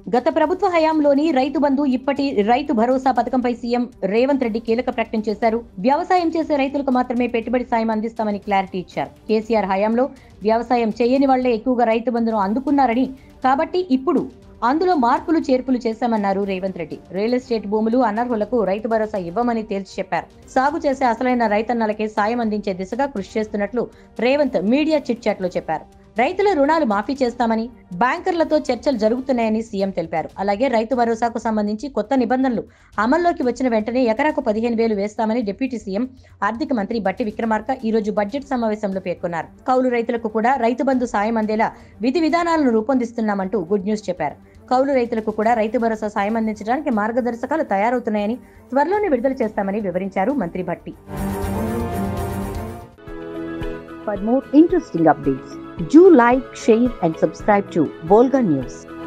గత ప్రభుత్వ హయాంలోని రైతు బంధు ఇప్పటి రైతు భరోసా పథకంపై సీఎం రేవంత్ రెడ్డి కీలక ప్రకటన చేశారు వ్యవసాయం చేసే రైతులకు మాత్రమే పెట్టుబడి సాయం అందిస్తామని క్లారిటీ ఇచ్చారు కేసీఆర్ హయాంలో వ్యవసాయం చేయని వాళ్లే ఎక్కువగా రైతు బంధును అందుకున్నారని కాబట్టి ఇప్పుడు అందులో మార్పులు చేర్పులు చేశామన్నారు రేవంత్ రెడ్డి రియల్ ఎస్టేట్ భూములు అనర్హులకు రైతు భరోసా ఇవ్వమని తేల్చి చెప్పారు సాగు చేసే అసలైన రైతన్నలకే సాయం అందించే దిశగా కృషి చేస్తున్నట్లు రేవంత్ మీడియా చిట్ చాట్ లో చెప్పారు రైతుల రుణాలు మాఫీ చేస్తామని బ్యాంకర్లతో చర్చలు జరుగుతున్నాయని సీఎం తెలిపారు అలాగే రైతు భరోసాకు సంబంధించి కొత్త నిబంధనలు అమల్లోకి వచ్చిన వెంటనే ఎకరాకు పదిహేను వేలు వేస్తామని డిప్యూటీ సీఎం ఆర్థిక మంత్రి బట్టి విక్రమార్క ఈ రోజు బడ్జెట్ సమావేశంలో పేర్కొన్నారు కౌలు రైతులకు కూడా రైతు బంధు సాయం అందేలా విధి విధానాలను రూపొందిస్తున్నామంటూ గుడ్ న్యూస్ చెప్పారు కౌలు రైతులకు కూడా రైతు భరోసా సాయం అందించడానికి మార్గదర్శకాలు తయారవుతున్నాయని త్వరలోనే విడుదల చేస్తామని వివరించారు మంత్రి Bhatti For more interesting updates, do like, share, and subscribe to Volga News.